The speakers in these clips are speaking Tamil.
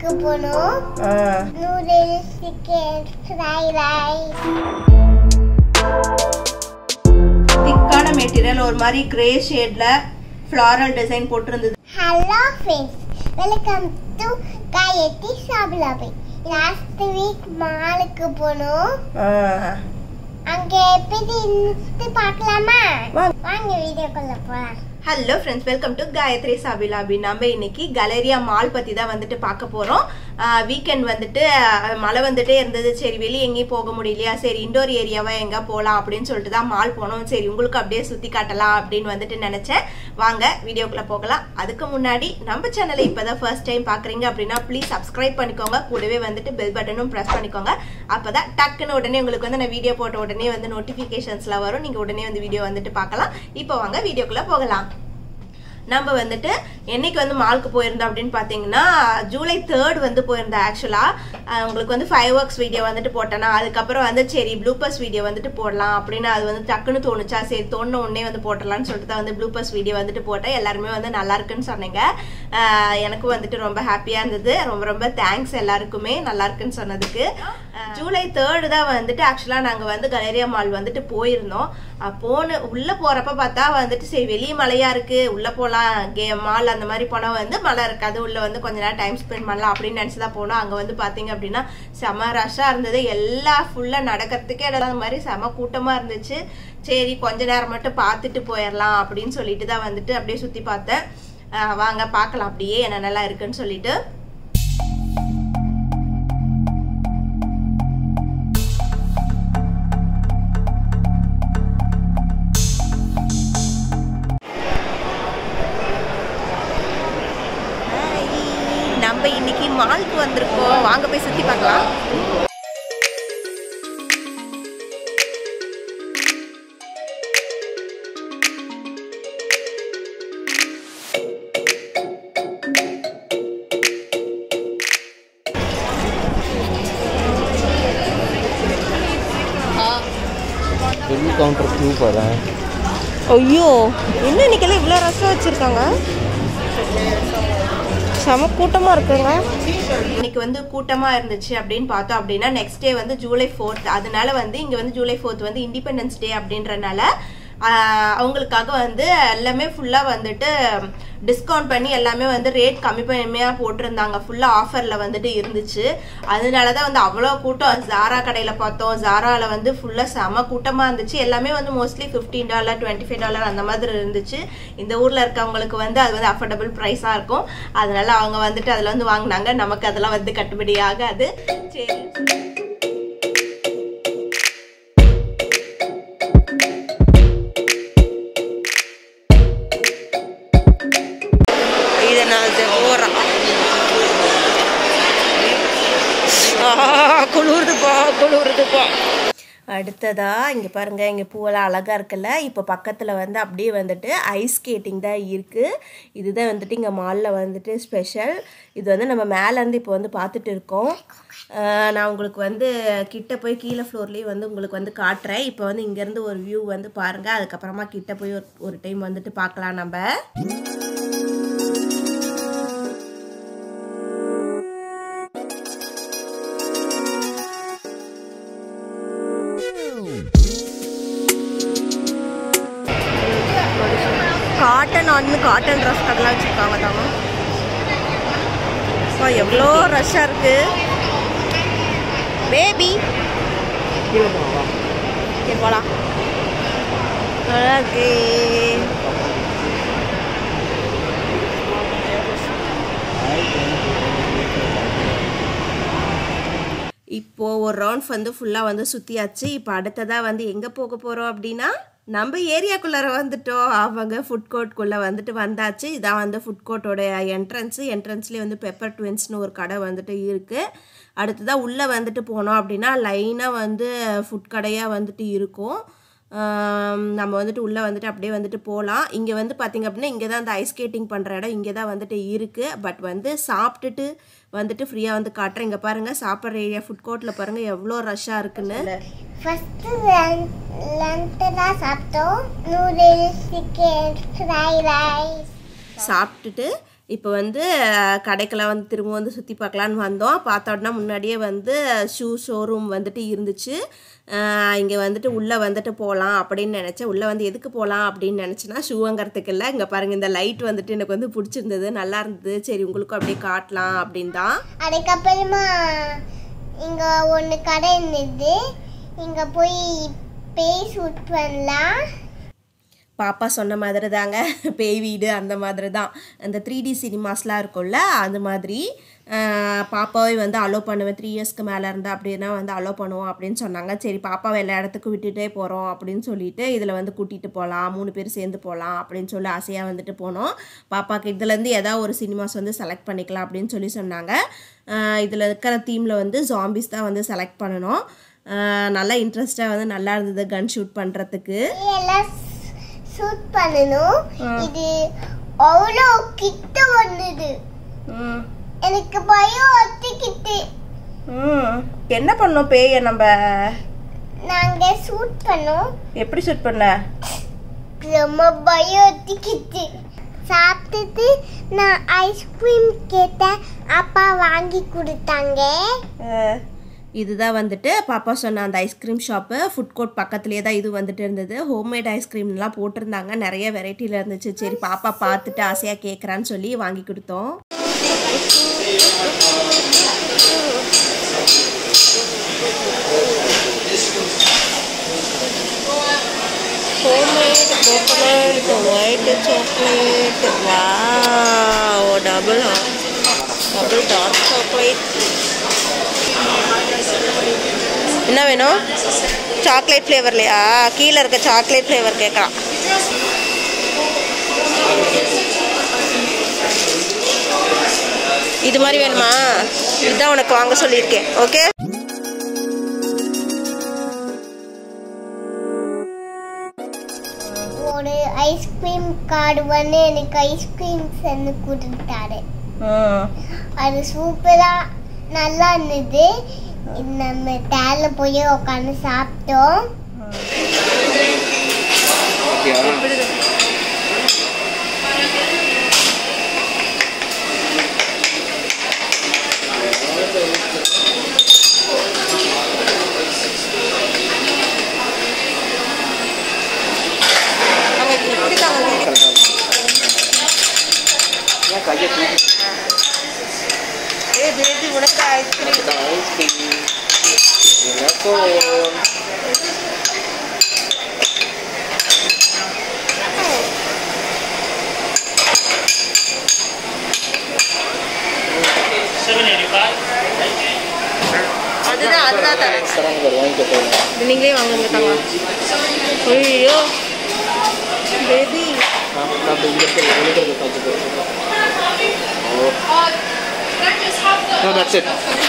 மாலுக்கு போனோம் நூடுல்ஸ் சிக்கன் ஃப்ரைட் ரைஸ் திக்கான மெட்டீரியல் ஒரு மாதிரி கிரே ஷேட்ல ஃப்ளாரல் டிசைன் போட்டிருந்தது hello friends welcome to Gayathri சாபிலாபி லாஸ்ட் வீக் மாலுக்கு போனோம் அங்க எப்படி இருந்துச்சு பார்க்கலாமா வாங்க. வாங்க வீடியோக்குள்ள போலாம் hello friends welcome to Gayathri சாபிலாபி நம்ம இன்னைக்கு கலேரியா மால் பத்தி தான் வந்துட்டு பார்க்க போறோம் வீக்கெண்ட் வந்துட்டு ஆஹ், மழை வந்துட்டே இருந்தது சரி வெளியே எங்கேயும் போக முடியலையா சரி இண்டோர் ஏரியாவா எங்க போகலாம் அப்படின்னு சொல்லிட்டு தான் மால் போனோம் சரி உங்களுக்கு அப்படியே சுத்தி காட்டலாம் அப்படின்னு வந்துட்டு நினைச்சேன் வாங்க வீடியோக்குள்ள போகலாம் அதுக்கு முன்னாடி நம்ம சேனலை இப்பதான் ஃபர்ஸ்ட் டைம் பாக்குறீங்க அப்படின்னா ப்ளீஸ் சப்ஸ்கிரைப் பண்ணிக்கோங்க கூடவே வந்துட்டு பெல் பட்டனும் ப்ரெஸ் பண்ணிக்கோங்க அப்பதான் டக்குன்னு உடனே உங்களுக்கு வந்து நான் வீடியோ போட்ட உடனே வந்து நோட்டிஃபிகேஷன்ஸ்ல வரும் நீங்க உடனே வந்து வீடியோ வந்துட்டு பார்க்கலாம் இப்போ வாங்க வீடியோக்குள்ள போகலாம் நம்ம வந்துட்டு என்னைக்கு வந்து மால்க்கு போயிருந்தோம் அப்படின்னு பார்த்தீங்கன்னா ஜூலை தேர்ட் வந்து போயிருந்தேன் ஆக்சுவலாக உங்களுக்கு வந்து ஃபைவ் ஒர்க்ஸ் வீடியோ வந்துட்டு போட்டேன்னா அதுக்கப்புறம் வந்து சரி ப்ளூபர்ஸ் வீடியோ வந்துட்டு போடலாம் அப்படின்னு அது வந்து டக்குன்னு தோணுச்சா சரி தோணுன உடனே வந்து போட்டலாம்னு சொல்லிட்டு தான் வந்து ப்ளூபர்ஸ் வீடியோ வந்துட்டு போட்டேன் எல்லாருமே வந்து நல்லா இருக்குன்னு சொன்னீங்க ஆஹ் எனக்கும் வந்துட்டு ரொம்ப ஹாப்பியாக இருந்தது ரொம்ப ரொம்ப தேங்க்ஸ் எல்லாருக்குமே நல்லா இருக்குன்னு சொன்னதுக்கு ஜூலை தேர்டு தான் வந்துட்டு ஆக்சுவலாக நாங்கள் வந்து கலேரியா மால் வந்துட்டு போயிருந்தோம் அஹ் போன உள்ளே போகிறப்ப பார்த்தா வந்துட்டு சரி வெளியே மழையா இருக்கு உள்ளே போகலாம் கே மால் அந்த மாதிரி போனால் வந்து மழை இருக்காது உள்ளே வந்து கொஞ்ச நேரம் டைம் ஸ்பெண்ட் பண்ணலாம் அப்படின்னு நினச்சி தான் போனோம் அங்கே வந்து பார்த்தீங்க அப்படின்னா செம ரஷ்ஷாக இருந்தது எல்லா ஃபுல்லாக நடக்கிறதுக்கே இடம் மாதிரி செம கூட்டமாக இருந்துச்சு சரி கொஞ்ச நேரம் மட்டும் பார்த்துட்டு போயிடலாம் அப்படின்னு சொல்லிட்டு தான் வந்துட்டு அப்படியே சுற்றி பார்த்தேன் அஹ் வாங்க பார்க்கலாம் அப்படியே என்னென்னலாம் இருக்குன்னு சொல்லிட்டு நம்ம இன்னைக்கு மால்க்கு வந்திருக்கோம் வாங்க போய் சுத்தி பார்க்கலாம் बिल काउंटर क्यों पर है ஐயோ என்ன இன்னைக்கெல்லாம் இவ்வளோ ரசம் வச்சிருக்காங்க செம கூட்டமாக இருக்குங்க இன்னைக்கு வந்து கூட்டமாக இருந்துச்சு அப்படின்னு பார்த்தோம் அப்படின்னா நெக்ஸ்ட் டே வந்து ஜூலை ஃபோர்த் அதனால வந்து இங்கே வந்து ஜூலை ஃபோர்த் வந்து இண்டிபெண்டன்ஸ் டே அப்படின்றனால ஆஹ், அவங்களுக்காக வந்து எல்லாமே ஃபுல்லாக வந்துட்டு டிஸ்கவுண்ட் பண்ணி எல்லாமே வந்து ரேட் கம்மி பண்ணியாக போட்டிருந்தாங்க ஃபுல்லாக ஆஃபரில் வந்துட்டு இருந்துச்சு அதனால தான் வந்து அவ்வளோ கூட்டம் ஜாரா கடையில் பார்த்தோம் ஜாராவில் வந்து ஃபுல்லாக செம கூட்டமாக இருந்துச்சு எல்லாமே வந்து mostly fifteen dollar twenty five dollar அந்த மாதிரி இருந்துச்சு இந்த ஊரில் இருக்கவங்களுக்கு வந்து அது வந்து அஃபோர்டபுள் ப்ரைஸாக இருக்கும் அதனால அவங்க வந்துட்டு அதில் வந்து வாங்கினாங்க நமக்கு அதெல்லாம் வந்து கட்டுப்படி ஆகாது சரி இதனால் போகிறான் குளிருதுப்பா குளிருதுப்பா அடுத்ததா இங்கே பாருங்க இங்கே பூவெல்லாம் அழகாக இருக்குல்ல இப்போ பக்கத்தில் வந்து அப்படியே வந்துட்டு ஐஸ் ஸ்கேட்டிங் தான் இருக்குது இதுதான் வந்துட்டு இங்கே மாலில் வந்துட்டு ஸ்பெஷல் இது வந்து நம்ம மேலேருந்து இப்போ வந்து பார்த்துட்டு இருக்கோம் ஆஹ் நான் உங்களுக்கு வந்து கிட்ட போய் கீழே ஃப்ளோர்லேயே வந்து உங்களுக்கு வந்து காட்டுறேன் இப்போ வந்து இங்கேருந்து ஒரு வியூ வந்து பாருங்கள் அதுக்கப்புறமா கிட்ட போய் ஒரு ஒரு டைம் வந்துட்டு பார்க்கலாம் நம்ம காட்டன் ஒன்று காட்டன் ட்ரெஸ் கடலாம் வச்சுருக்காங்க தாங்க ஸோ எவ்வளோ ரஷ்ஷாக இருக்கு பேபி போகலாம் நல்லா இருக்கு இப்போ ஒரு ரவுண்ட் வந்து ஃபுல்லாக வந்து சுற்றியாச்சு இப்போ அடுத்ததாக வந்து எங்கே போக போகிறோம் அப்படின்னா நம்ம ஏரியாக்குள்ளார வந்துட்டோம் அவங்க ஃபுட் கோர்ட்குள்ளே வந்துட்டு வந்தாச்சு இதான் வந்து ஃபுட் கோர்ட்டோட என்ட்ரன்ஸு என்ட்ரன்ஸ்லேயே வந்து பெப்பர் ட்வின்ஸ்னு ஒரு கடை வந்துட்டு இருக்குது அடுத்ததாக உள்ளே வந்துட்டு போனோம் அப்படின்னா லைனாக வந்து ஃபுட் கடையாக வந்துட்டு இருக்கும் ஆம், நம்ம வந்துட்டு உள்ளே வந்துட்டு அப்படியே வந்துட்டு போகலாம் இங்கே வந்து பார்த்திங்க அப்படின்னா இங்கே தான் அந்த ஐஸ் ஸ்கேட்டிங் பண்ணுற இடம் இங்கே தான் வந்துட்டு இருக்குது பட் வந்து சாப்பிட்டுட்டு வந்துட்டு ஃப்ரீயாக வந்து காட்டுறேன் இங்கே பாருங்கள் சாப்பிட்ற ஏரியா ஃபுட் கோர்ட்டில் பாருங்கள் எவ்வளோ ரஷ்ஷாக இருக்குன்னு ஃபர்ஸ்ட் லஞ்ச் தான் சாப்பிட்டோம் நூடுல்ஸ் சிக்கன் ஃப்ரைட் ரைஸ் சாப்பிட்டுட்டு இப்போ வந்து அஹ், கடைக்கெல்லாம் வந்து திரும்ப வந்து சுற்றி பார்க்கலான்னு வந்தோம் பார்த்தோன்னா முன்னாடியே வந்து ஷூ ஷோரூம் வந்துட்டு இருந்துச்சு இங்கே வந்துட்டு உள்ளே வந்துட்டு போகலாம் அப்படின்னு நினச்சேன் உள்ளே வந்து எதுக்கு போகலாம் அப்படின்னு நினச்சேன்னா ஷூ வாங்குறதுக்கு இல்லை இங்கே பாருங்கள் இந்த லைட் வந்துட்டு எனக்கு வந்து பிடிச்சிருந்தது நல்லா இருந்தது சரி உங்களுக்கும் அப்படியே காட்டலாம் அப்படின்னு தான் அதுக்கப்புறமா இங்க ஒன்று கடை இருந்தது இங்க போய் பேய் ஷூட் பண்ணலாம் பாப்பா சொன்ன மாதிரி தாங்க பேய் வீடு அந்த மாதிரி தான் அந்த த்ரீ டி சினிமாஸ்லாம் இருக்கும்ல அது மாதிரி ஆஹ், பாப்பாவை வந்து அலோவ் பண்ணுவேன் த்ரீ இயர்ஸ்க்கு மேலே இருந்தால் அப்படின்னா வந்து அலோவ் பண்ணுவோம் அப்படின்னு சொன்னாங்க சரி பாப்பாவை எல்லா இடத்துக்கும் விட்டுட்டே போகிறோம் அப்படின்னு சொல்லிட்டு இதில் வந்து கூட்டிகிட்டு போகலாம் மூணு பேர் சேர்ந்து போகலாம் அப்படின்னு சொல்லி ஆசையாக வந்துட்டு போனோம் பாப்பாக்கு இதுலேருந்து ஏதாவது ஒரு சினிமாஸ் வந்து செலக்ட் பண்ணிக்கலாம் அப்படின்னு சொல்லி சொன்னாங்க இதில் இருக்கிற தீமில் வந்து ஜாம்பிஸ் தான் வந்து செலக்ட் பண்ணணும் ஆஹ், நல்லா இன்ட்ரெஸ்டாக வந்து நல்லா இருந்தது கன் ஷூட் பண்ணுறதுக்கு எல்லாம் ஷூட் பண்ணணும் இது அவ்வளோ கிட்ட வந்தது ம் எனக்கு பயம் ஒத்திக்கிட்டு ம் என்ன பண்ணோம் பேய நம்ம நாங்க ஷூட் பண்ணோம் எப்படி ஷூட் பண்ண ரொம்ப பயம் ஒத்திக்கிட்டு சாப்பிட்டுட்டு நான் ஐஸ்கிரீம் கேட்டேன் அப்பா வாங்கி கொடுத்தாங்க இதுதான் வந்துட்டு பாப்பா சொன்ன அந்த ஐஸ்கிரீம் ஷாப்பு ஃபுட் கோர்ட் பக்கத்துலேயே தான் இது வந்துட்டு இருந்தது ஹோம்மேட் ஐஸ்கிரீம்லாம் போட்டிருந்தாங்க நிறைய வெரைட்டியில் இருந்துச்சு சரி பாப்பா பார்த்துட்டு ஆசையாக கேட்குறான்னு சொல்லி வாங்கி கொடுத்தோம் homemade coconut white chocolate wow double double dark chocolate என்ன வேணும் சாக்லேட் ஃப்ளேவர்லையா கீழே இருக்க சாக்லேட் ஃப்ளேவர் கேட்குறான் இது மாதிரி வேணுமா இதுதான் உனக்கு வாங்க சொல்லியிருக்கேன் ஓகே ஒரு ஐஸ்கிரீம் கார்டு வந்து எனக்கு ஐஸ்கிரீம் சென்று கொடுத்தாரு அது சூப்பரா நல்லா இருந்தது இது நம்ம தேல போய் உட்காந்து சாப்பிட்டோம் ஓகேயா ஏன் கையை தூக்கி ஏ பேபி உனக்கு ஐஸ்கிரீம் ஐஸ்கிரீம் எனக்கும் அதுதான் அதுதான் தரேன் தராங்க பாரு வாங்கிக்கோ இது நீங்களே வாங்குங்க தாங்க ஐயோ பேபி நான் நான் இந்த இடத்துல எழுதுறது பார்த்துக்கோ ஓ No, that's it.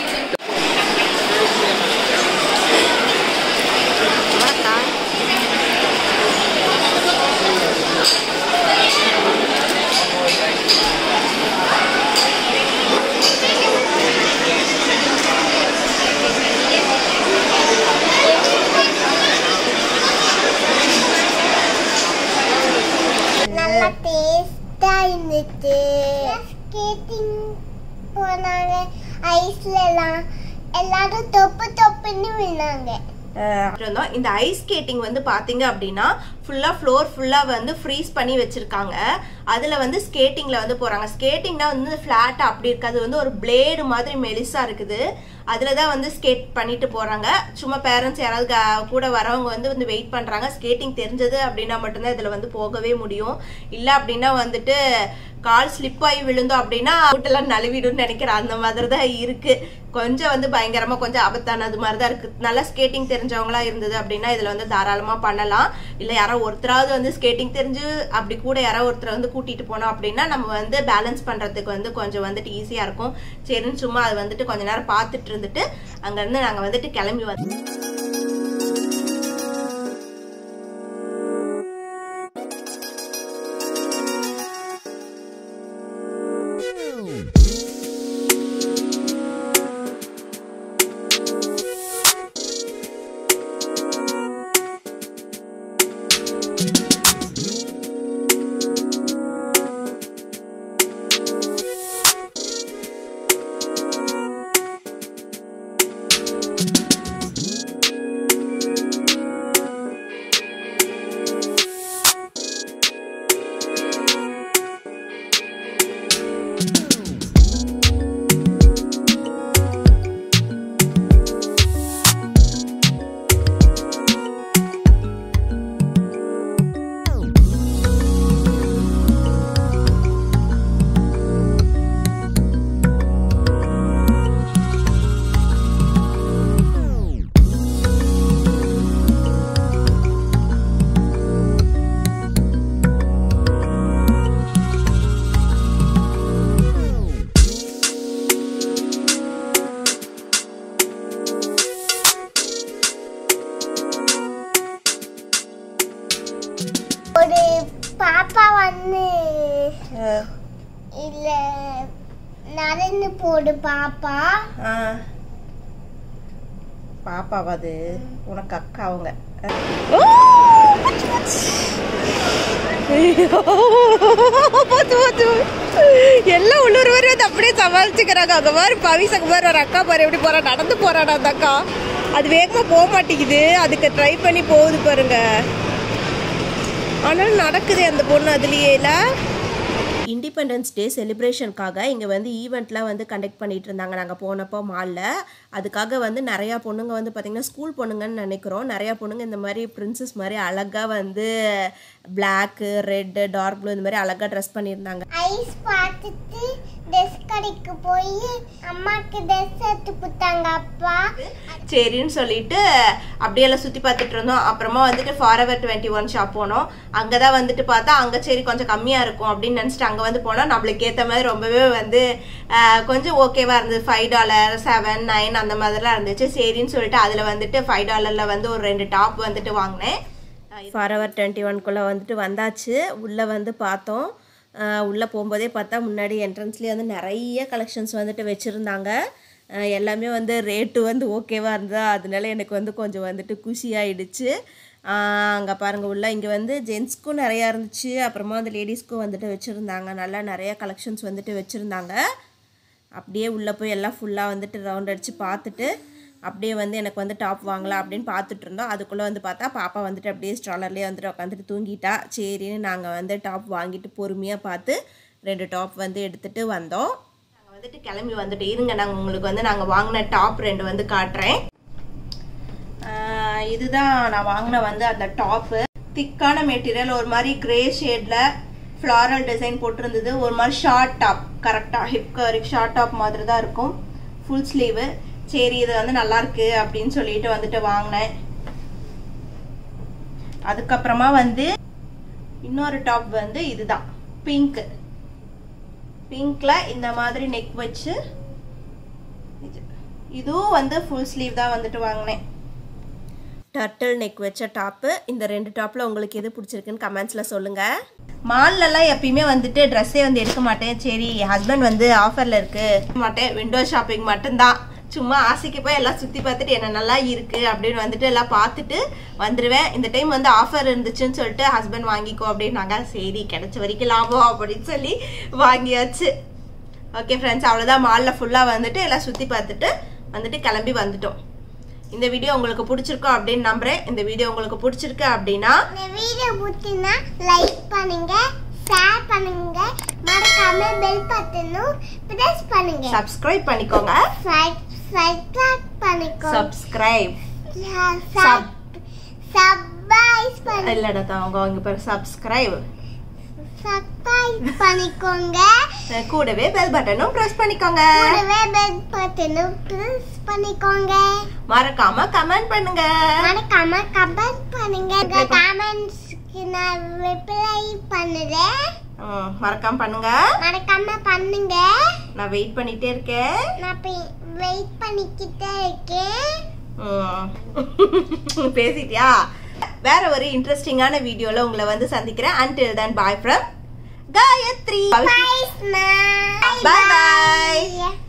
நல்லா டேஸ்டா இருந்துச்சு ஸ்கேட்டிங் போனாங்க ஐஸ்லலாம் எல்லாரும் தொப்பு தொப்புன்னு விழுந்தாங்க இருந்தோம் இந்த ஐஸ் ஸ்கேட்டிங் வந்து பாத்தீங்க அப்படின்னா ஃபுல்லா ஃப்ளோர் ஃபுல்லா வந்து ஃப்ரீஸ் பண்ணி வச்சிருக்காங்க அதுல வந்து ஸ்கேட்டிங்ல வந்து போறாங்க ஸ்கேட்டிங்னா வந்து ஃபிளாட் அப்படி இருக்காது வந்து ஒரு பிளேடு மாதிரி மெலிசா இருக்குது அதுல தான் வந்து ஸ்கேட் பண்ணிட்டு போறாங்க சும்மா பேரண்ட்ஸ் யாராவது க- கூட வரவங்க வந்து வந்து வெயிட் பண்றாங்க ஸ்கேட்டிங் தெரிஞ்சது அப்படின்னா மட்டும்தான் இதுல வந்து போகவே முடியும் இல்ல அப்படின்னா வந்துட்டு கால் ஸ்லிப் ஆகி விழுந்தோம் அப்படின்னா கூட்டெல்லாம் நழுவிடும்னு நினைக்கிறேன் அந்த மாதிரி தான் இருக்கு கொஞ்சம் வந்து பயங்கரமா கொஞ்சம் ஆபத்தானது மாதிரி தான் இருக்கு நல்லா ஸ்கேட்டிங் தெரிஞ்சவங்களா இருந்தது அப்படின்னா இதுல வந்து தாராளமா பண்ணலாம் இல்ல யாரோ ஒருத்தராவது வந்து ஸ்கேட்டிங் தெரிஞ்சு அப்படி கூட யாரோ ஒருத்தர் வந்து கூட்டிட்டு போனோம் அப்படின்னா நம்ம வந்து பேலன்ஸ் பண்றதுக்கு வந்து கொஞ்சம் வந்துட்டு ஈஸியா இருக்கும் சரின்னு சும்மா அது வந்துட்டு கொஞ்ச நேரம் பார்த்துட்டு இருந்துட்டு அங்க இருந்து நாங்க வந்துட்டு கிளம்பி வந்தோம் பாப்பா வந்து இல்ல நடந்து போடு பாப்பா ஆ. பாப்பாவா அது உனக்கு அக்கா அவங்க ஓ, போச்சு, போச்சு. ஐயோ, போச்சு, போச்சு. எல்லாம் உள்ளூர் வரை வந்து அப்படியே சமாளிச்சுக்கிறாங்க அங்க பாரு பவிசங்க பாரு ஒரு அக்கா பாரு எப்படி போறா நடந்து போறாடா அந்த அக்கா அது வேகமா போக மாட்டேங்குது அதுக்கு ட்ரை பண்ணி போகுது பாருங்க ஆனாலும் நடக்குது அந்த பொண்ணு அதுலயே இல்ல இண்டிபெண்டன்ஸ் டே செலிப்ரேஷனுக்காக இங்கே வந்து ஈவெண்ட்லாம் வந்து கண்டக்ட் பண்ணிட்டு இருந்தாங்க நாங்கள் போனப்போ மாலில் அதுக்காக வந்து நிறையா பொண்ணுங்க வந்து பார்த்திங்கன்னா ஸ்கூல் பொண்ணுங்கன்னு நினைக்கிறோம் நிறையா பொண்ணுங்க இந்த மாதிரி பிரின்சஸ் மாதிரி அழகாக வந்து பிளாக்கு ரெட்டு டார்க் ப்ளூ இந்த மாதிரி அழகாக ட்ரெஸ் பண்ணியிருந்தாங்க ஐஸ் பார்த்துட்டு ட்ரெஸ் கடைக்கு போய் அம்மாக்கு ட்ரெஸ் எடுத்து கொடுத்தாங்க அப்பா சரின்னு சொல்லிட்டு அப்படியெல்லாம் சுற்றி பார்த்துட்டு இருந்தோம் அப்புறமா வந்துட்டு ஃபாரவர் டுவெண்ட்டி ஒன் ஷாப் போனோம் அங்கே தான் வந்துட்டு பார்த்தா அங்கே சரி கொஞ்சம் கம்மியாக இருக்கும் அப்படின்னு நினச்சிட்டு அங்கே வந்து போனால் நம்மளுக்கு ஏற்ற மாதிரி ரொம்பவே வந்து ஆஹ், கொஞ்சம் ஓகேவாக இருந்தது ஃபைவ் டாலர் செவன் நைன் அந்த மாதிரிலாம் இருந்துச்சு சரின்னு சொல்லிட்டு அதில் வந்துட்டு ஃபைவ் டாலரில் வந்து ஒரு ரெண்டு டாப் வந்துட்டு வாங்கினேன் ஃபாரவர் டுவெண்ட்டி ஒன்குள்ளே வந்துட்டு வந்தாச்சு உள்ளே வந்து பார்த்தோம் உள்ளே போகும்போதே பார்த்தா முன்னாடி என்ட்ரன்ஸ்லேயே வந்து நிறைய கலெக்ஷன்ஸ் வந்துட்டு வச்சுருந்தாங்க எல்லாமே வந்து ரேட்டு வந்து ஓகேவாக இருந்ததா அதனால எனக்கு வந்து கொஞ்சம் வந்துட்டு குஷியாயிடுச்சு அங்கே பாருங்கள் உள்ள இங்கே வந்து ஜென்ஸ்க்கும் நிறையா இருந்துச்சு அப்புறமா வந்து லேடிஸ்க்கும் வந்துட்டு வச்சுருந்தாங்க நல்லா நிறைய கலெக்ஷன்ஸ் வந்துட்டு வச்சுருந்தாங்க அப்படியே உள்ளே போய் எல்லாம் ஃபுல்லாக வந்துட்டு ரவுண்ட் அடித்து பார்த்துட்டு அப்படியே வந்து எனக்கு வந்து டாப் வாங்கலாம் அப்படின்னு பார்த்துட்டு இருந்தோம் அதுக்குள்ளே வந்து பார்த்தா பாப்பா வந்துட்டு அப்படியே ஸ்ட்ராலர்லேயே வந்துட்டு உட்காந்துட்டு தூங்கிட்டா சரின்னு நாங்கள் வந்து டாப் வாங்கிட்டு பொறுமையாக பார்த்து ரெண்டு டாப் வந்து எடுத்துகிட்டு வந்தோம் நாங்கள் வந்துட்டு கிளம்பி வந்துட்டு இருங்க நாங்கள் உங்களுக்கு வந்து நாங்கள் வாங்கின டாப் ரெண்டு வந்து காட்டுறேன் ஆஹ் இதுதான் நான் வாங்கின வந்து அந்த டாப்பு திக்கான மெட்டீரியல் ஒரு மாதிரி கிரே ஷேடில் ஃப்ளாரல் டிசைன் போட்டிருந்தது ஒரு மாதிரி ஷார்ட் டாப் கரெக்டாக ஹிப் வரைக்கும் ஷார்ட் டாப் மாதிரி தான் இருக்கும் ஃபுல் ஸ்லீவு சரி இது வந்து நல்லா இருக்கு அப்படின்னு சொல்லிட்டு வந்துட்டு வாங்கினேன் அதுக்கப்புறமா வந்து இன்னொரு டாப் வந்து இதுதான் பிங்க் பிங்க்ல இந்த மாதிரி நெக் வச்சு இது இதுவும் வந்து ஃபுல் ஸ்லீவ் தான் வந்துட்டு வாங்கினேன் டர்ட்டில் நெக் வச்ச டாப்பு இந்த ரெண்டு டாப்பில் உங்களுக்கு எது பிடிச்சிருக்குன்னு கமெண்ட்ஸில் சொல்லுங்கள் மால்லலாம் எப்பயுமே வந்துட்டு ட்ரெஸ்ஸே வந்து எடுக்க மாட்டேன் சரி என் ஹஸ்பண்ட் வந்து ஆஃபரில் இருக்கு மாட்டேன் விண்டோ ஷாப்பிங் மட்டும்தான் சும்மா ஆசைக்கு போய் எல்லாம் சுற்றி பார்த்துட்டு என்ன நல்லா இருக்கு அப்படின்னு வந்துட்டு எல்லாம் பார்த்துட்டு வந்துடுவேன் இந்த டைம் வந்து ஆஃபர் இருந்துச்சுன்னு சொல்லிட்டு ஹஸ்பண்ட் வாங்கிக்கோ அப்படின்னாங்க சரி கிடைச்ச வரைக்கும் லாபம் அப்படின்னு சொல்லி வாங்கியாச்சு ஓகே ஃப்ரெண்ட்ஸ் அவ்வளோதான் மாலில் ஃபுல்லாக வந்துட்டு எல்லாம் சுற்றி பார்த்துட்டு வந்துட்டு கிளம்பி வந்துட்டோம் இந்த வீடியோ உங்களுக்கு பிடிச்சிருக்கோம் அப்படின்னு நம்புறேன் இந்த வீடியோ உங்களுக்கு பிடிச்சிருக்கு அப்படின்னா இந்த வீடியோ பிடிச்சினா லைக் பண்ணுங்க ஷேர் பண்ணுங்க மறக்காம பெல் பட்டனும் பிரஸ் பண்ணுங்க சப்ஸ்கிரைப் பண்ணிக்கோங்க சப்ஸ்கிரைப் பண்ணிக்கோங்க சப்ஸ்கிரைப் சப் சப்ஸ்கிரைப் பண்ணி இல்லடா அவங்க அவங்க பேர் சப்ஸ்கிரைப் சப்ஸ்கிரைப் பண்ணிக்கோங்க கூடவே பெல் பட்டனும் பிரஸ் பண்ணிக்கோங்க கூடவே பெல் பட்டனும் பிரஸ் பண்ணிக்கோங்க மறக்காம கமெண்ட் பண்ணுங்க மறக்காம கமெண்ட் பண்ணுங்க கமெண்ட்ஸ்க்கு நான் ரிப்ளை பண்ணுறேன் ம், மறக்காம பண்ணுங்க மறக்காம பண்ணுங்க நான் வெயிட் பண்ணிட்டே இருக்கேன் நான் வெயிட் பண்ணிக்கிட்டே இருக்கேன் ம். பேசிட்டியா வேற ஒரு இன்ட்ரெஸ்டிங்கான வீடியோல உங்களை வந்து சந்திக்கிறேன் until then bye from Gayathri Bye, Smile. Bye, bye.